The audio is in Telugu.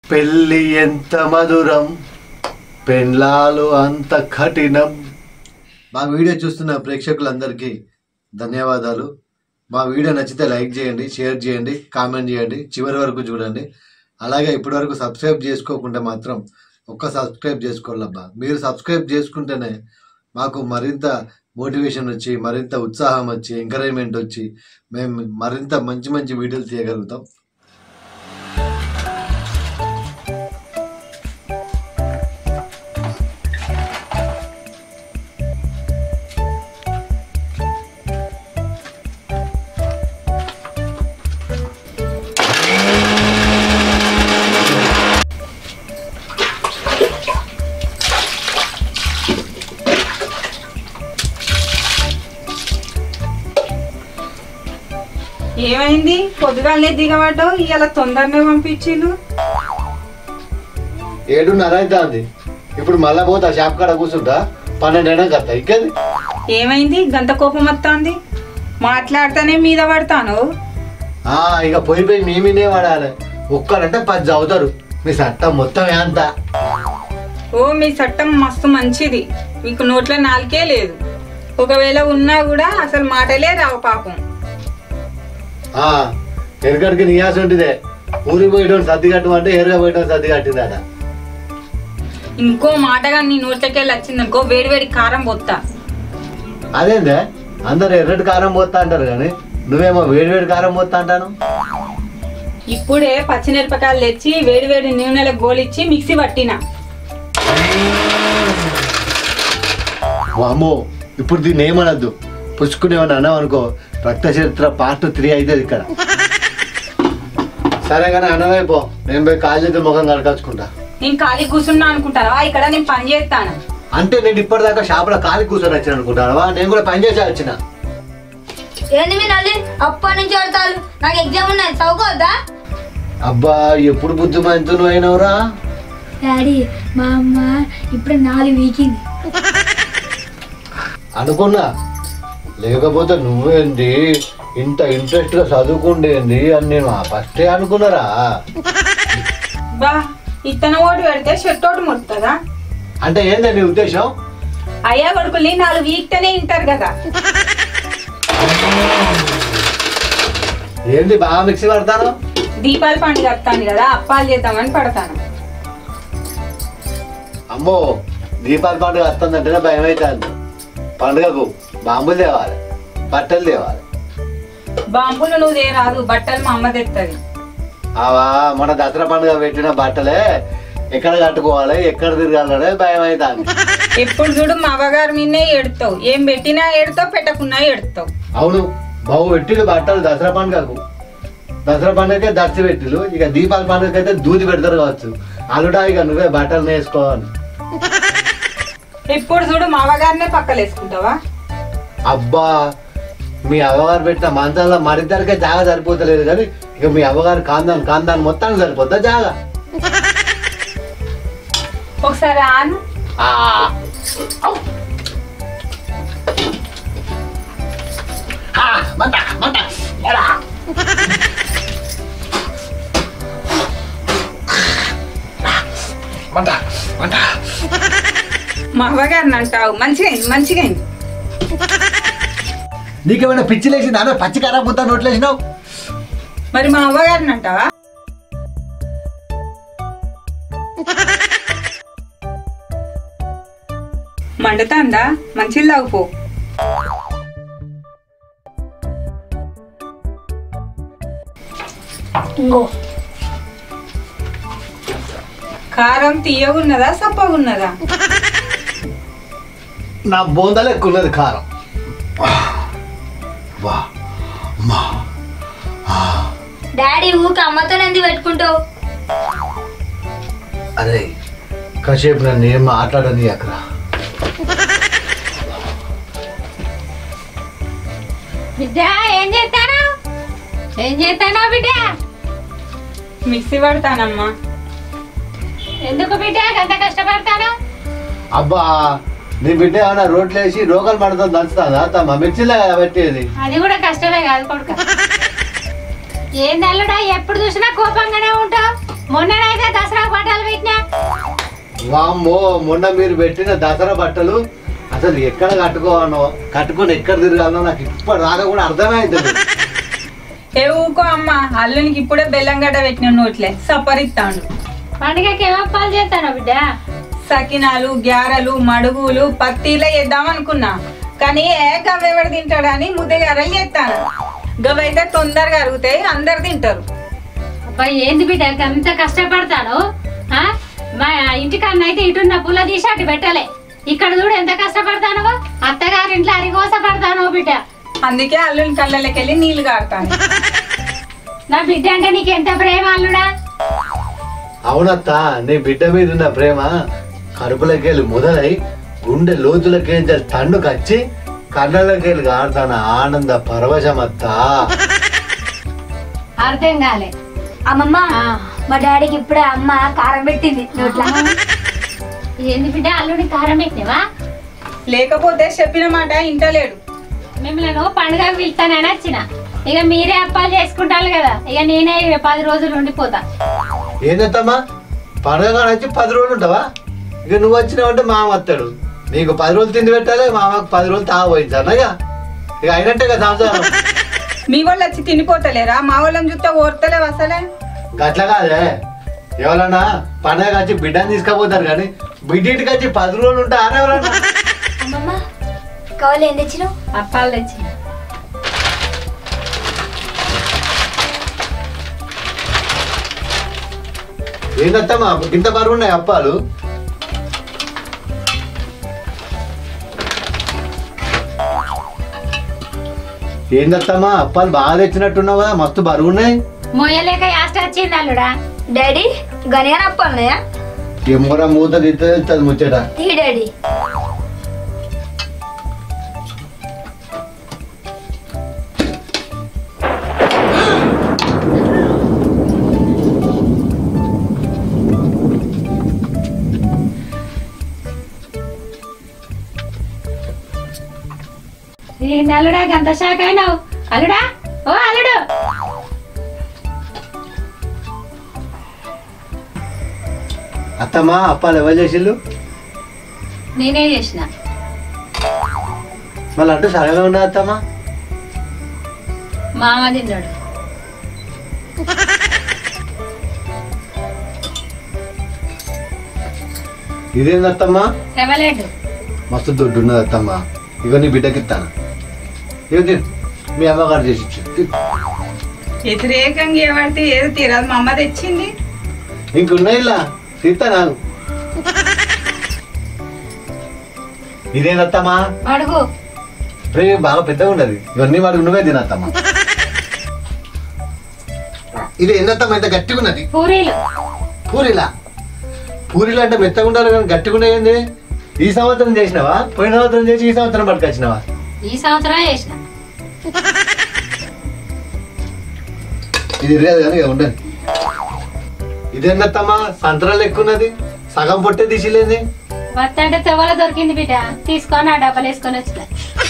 పెళ్ళి ఎంత మధురం పెళ్ళాలు అంత కఠినం మా వీడియో చూస్తున్న ప్రేక్షకులందరికీ ధన్యవాదాలు మా వీడియో నచ్చితే లైక్ చేయండి షేర్ చేయండి కామెంట్ చేయండి చివరి వరకు చూడండి అలాగే ఇప్పటి వరకు సబ్స్క్రైబ్ చేసుకోకుండా మాత్రం ఒక్క సబ్స్క్రైబ్ చేసుకోవాలబ్బా మీరు సబ్స్క్రైబ్ చేసుకుంటేనే మాకు మరింత మోటివేషన్ వచ్చి మరింత ఉత్సాహం వచ్చి ఎంకరేజ్మెంట్ వచ్చి మేము మరింత మంచి మంచి వీడియోలు తీయగలుగుతాం ఏమైంది పొద్దుగాలనే దిగబడ్డావు ఇవాళ తొందరనే పంపించిండు ఏడున్నర అవుతుంది ఇప్పుడు మళ్ళా పోతా షాప్ కాడ కూర్చుంటా పన్నెండు అయినా కదా ఇంకేది ఏమైంది గంత కోపం వస్తుంది మాట్లాడితేనే మీద పడతాను ఆ, ఇక పోయి పోయి మీ మీనే వాడాలి ఒక్కరంటే పది చదువుతారు మీ చట్టం మొత్తం ఎంత ఓ మీ చట్టం మస్తు మంచిది మీకు నోట్లో నాలుకే లేదు ఒకవేళ ఉన్నా కూడా అసలు మాటలే రావు పాపం ఆ, ఎరగడికి నియాసం ఉంటుందే ఊరికి పోయడం సర్ది కట్టమంటే ఎరగా పోయడం సర్ది కట్టిందట ఇంకో మాటగా నీ నోట్లకెళ్ళి వచ్చిందనుకో వేడి వేడి కారం పోతా అదేందే అందరు ఎర్రటి కారం పోతా అంటారు కానీ నువ్వేమో వేడి వేడి కారం పోతా అంటాను ఇప్పుడే పచ్చిమిరపకాయలు తెచ్చి వేడి వేడి నూనెల గోలిచ్చి మిక్సీ పట్టిన అమ్మో ఇప్పుడు దీన్ని ఏమనద్దు పుచ్చుకునేమని అన్నావు అనుకో రక్త చరిత్ర పార్ట్ త్రీ అవుతుంది ఇక్కడ సరే కానీ అన్నమైపో నేను పోయి కాలు చేతులు ముఖం కడకచ్చుకుంటా నేను ఖాళీ కూర్చున్నా అనుకుంటారా ఇక్కడ నేను పని చేస్తాను అంటే నేను ఇప్పటిదాకా షాపులో కాలి కూర్చొని వచ్చాను అనుకుంటావా నేను కూడా పని చేసి వచ్చిన ఏంది మీ నల్లి అప్పటి నుంచి ఆడతారు నాకు ఎగ్జామ్ ఉన్నది చదువుకోవద్దా అబ్బా ఎప్పుడు బుద్ధిమంతులు అయినవురా డాడీ మా అమ్మ ఇప్పుడు నాలుగు వీకింది అనుకున్నా లేకపోతే నువ్వేంది ఇంత ఇంట్రెస్ట్ గా చదువుకుండేంది అని నేను ఫస్టే అనుకున్నారా బా ఇత్తన ఓటు పెడితే షర్ట్ ఓటు ముడుతుందా అంటే ఏంది నీ ఉద్దేశం అయ్యా కొడుకుల్ని నాలుగు వీక్తేనే వింటారు కదా ఏంది బాగా మిక్సీ పడతాను దీపాల పండుగ వస్తాను కదా అప్పాలు చేద్దామని పడతాను అమ్మో దీపావళి పండుగ వస్తుందంటేనే భయం అవుతుంది పండుగకు బాంబులు తేవాలి బట్టలు తేవాలి బాంబులు నువ్వు తేరాదు బట్టలు మా అమ్మ తెస్తుంది అవా మన దసరా పండుగ పెట్టిన బట్టలే ఎక్కడ కట్టుకోవాలి ఎక్కడ తిరగాలనే భయం అవుతుంది ఎప్పుడు చూడు మా అవ్వగారు మీనే ఎడతావు ఏం పెట్టినా ఎడతావు పెట్టకున్నా ఎడతావు అవును బావు పెట్టిలు బట్టలు దసరా పండుగకు దసరా పండుగకే దర్శి పెట్టిలు ఇక దీపావళి పండుగకి అయితే దూది పెడతారు కావచ్చు అల్లుడా ఇక నువ్వే బట్టలు వేసుకోవాలి ఎప్పుడు చూడు మా అవ్వగారినే పక్కలేసుకుంటావా అబ్బా మీ అవ్వగారు పెట్టిన మంచాల్లో మరిద్దరికే జాగా సరిపోతలేదు కానీ ఇక మీ అవ్వగారు కాందాన్ కాందాన్ మొత్తానికి సరిపోద్దా జాగా ఒకసారి ఆను ఆ. ఆ, మంట, మంట, ఎరా. మంట, మంట. మా అవ్వగారిని అంటావు మంచిగా అయింది మంచిగా అయింది నీకేమైనా పిచ్చి లేచి నాన్న పచ్చి కారా పుత్తా నోట్లేసినావు మరి మా అవ్వగారిని అంటావా మండుతాందా మంచిది తాగుపో ఇంకో కారం తీయగున్నదా సప్పగున్నదా నా బోందలు ఎక్కువ ఉన్నది కారం వా మా డాడీ ఊక అమ్మతో ఎందుకు పెట్టుకుంటావు అరే కాసేపు నన్ను ఏం మాట్లాడని అక్కడ బిడ్డ ఏం చేస్తాను ఏం చేస్తానా బిడ్డ మిక్సీ పడతానమ్మా ఎందుకు బిడ్డ ఎంత కష్టపడతాను అబ్బా నీ బిడ్డ ఏమైనా రోడ్లు వేసి రోగాలు పడతాం దంచుతుందా తమ మిర్చిలే కదా పెట్టేది అది కూడా కష్టమే కాదు కొడుక ఏంది అల్లుడా ఎప్పుడు చూసినా కోపంగానే ఉంటావు మొన్ననైతే దసరా బట్టలు పెట్టినా వామ్మో మొన్న మీరు పెట్టిన దసరా బట్టలు అసలు ఎక్కడ కట్టుకోవాలో కట్టుకొని ఎక్కడ తిరగాలో నాకు ఇప్పటి దాకా కూడా అర్థమే అవుతుంది ఏ ఊకో అమ్మ అల్లునికి ఇప్పుడే బెల్లం గడ్డ పెట్టిన నోట్లే సపరిస్తాడు పండుగకి ఏం అప్పాలు చేస్తాను బిడ్డ సకినాలు గ్యారలు మడుగులు పత్తిలో వేద్దాం అనుకున్నా కానీ ఏ గవ్వెవడు తింటాడని ముద్దగారలు చేస్తాను గవైతే తొందరగా అరుగుతాయి అందరు తింటారు అబ్బాయి ఏంది బిడ్డ అంత కష్టపడతాను ఆ? మా ఇంటికన్నా అయితే ఇటున్న పుల్ల తీసి అటు పెట్టలే ఇక్కడ చూడు ఎంత కష్టపడతాను అత్తగారి ఇంట్లో అరిగోస పడతాను బిడ్డ అందుకే అల్లుని కళ్ళకి నీళ్లు కారుతాను నా బిడ్డ అంటే నీకు ఎంత ప్రేమ అల్లుడా అవునత్త నీ బిడ్డ మీద ఉన్న ప్రేమ కడుపులకెళ్ళి మొదలై గుండె లోతులకేంచి తండు కచ్చి కళ్ళలకెళ్ళి కారుతాన ఆనంద పరవశమత్తా అర్థం కాలే అమ్మమ్మ ఆ. మా డాడీకి ఇప్పుడే అమ్మ కారం పెట్టింది నోట్ల ఏంది బిడ్డ అల్లుడి కారం పెట్టినవా లేకపోతే చెప్పిన మాట ఇంటలేడు మిమ్మల్ని పండుగ పిలుస్తానని వచ్చిన ఇక మీరే అప్పాలు చేసుకుంటారు కదా ఇక నేనే ఇక పది రోజులు ఉండిపోతా ఏందత్తమ్మా పండుగ కాడ వచ్చి పది రోజులు ఉంటావా ఇక నువ్వు వచ్చినావంటే మామ వస్తాడు నీకు పది రోజులు తిండి పెట్టాలి మామకు పది రోజులు తాగబోయింది అన్నయ్య ఇక అయినట్టే కదా సంసారం మీ వాళ్ళు వచ్చి తినిపోతలేరా మా వాళ్ళని చూస్తే ఓర్తలేవు అసలే గట్ల కాదే ఎవరన్నా పండగ వచ్చి బిడ్డని తీసుకుపోతారు కానీ బిడ్డింటికి వచ్చి పది రోజులు ఉంటారా ఎవరన్నా అమ్మమ్మ కావాలి ఏం తెచ్చినావు అప్పాలు తెచ్చిన ఏందత్తమ్మా ఇంత బరువు ఉన్నాయి అప్పాలు ఏందత్తమ్మా అప్పాలు బాగా తెచ్చినట్టున్నావు కదా మస్తు బరువు ఉన్నాయి మొయ్యలేక యాస్ట్ వచ్చింది అల్లుడా డాడీ గనిగా అప్పాలన్నయ్య ఎమ్మర మూత తిత్తే తెలుస్తుంది ముచ్చట తీ డాడీ ఏంది అల్లుడా గంత షాక్ అయినావు అల్లుడా ఓ అల్లుడు అత్తమ్మా అప్పాలు ఎవరు చేసిళ్ళు నేనే చేసిన మళ్ళీ అంటూ సరగా ఉన్నా అత్తమ్మా మామ తిన్నాడు ఇదేందత్తమ్మా రెవలెడ్ మస్తు దుడ్డు ఉన్నది అత్తమ్మా ఇగో నీ బిడ్డకి ఇస్తాను ఇగో తిను. మీ అమ్మగారు చేసి ఇచ్చింది. తిను. వ్యతిరేకంగా ఏమంటే ఏది తీరదు మా అమ్మ తెచ్చింది ఇంకున్నాయి ఇలా తీస్తా నాకు ఇదేందత్తమ్మా అడుగు ప్రే బాగా పెద్దగా ఉన్నది ఇవన్నీ వాడికి నువ్వే తినత్తమ్మా ఇది ఏందత్తమ్మా ఇంత గట్టిగా ఉన్నది పూరీలు పూరిలా పూరిలా అంటే మెత్తగా ఉండాలి కానీ గట్టిగా ఉండేది ఈ సంవత్సరం చేసినావా పోయిన సంవత్సరం చేసి ఈ సంవత్సరం పట్టుకొచ్చినావా ఈ సంవత్సరం చేసిన ఇది ఇరగదు కానీ ఇక ఉండదు ఇదేందత్తమ్మా సంతరాలు ఎక్కువ ఉన్నది సగం పొట్టే తీసిలేంది వత్తంటే తెవల దొరికింది బిడ్డ తీసుకొని ఆ డబ్బలు వేసుకొని వచ్చిన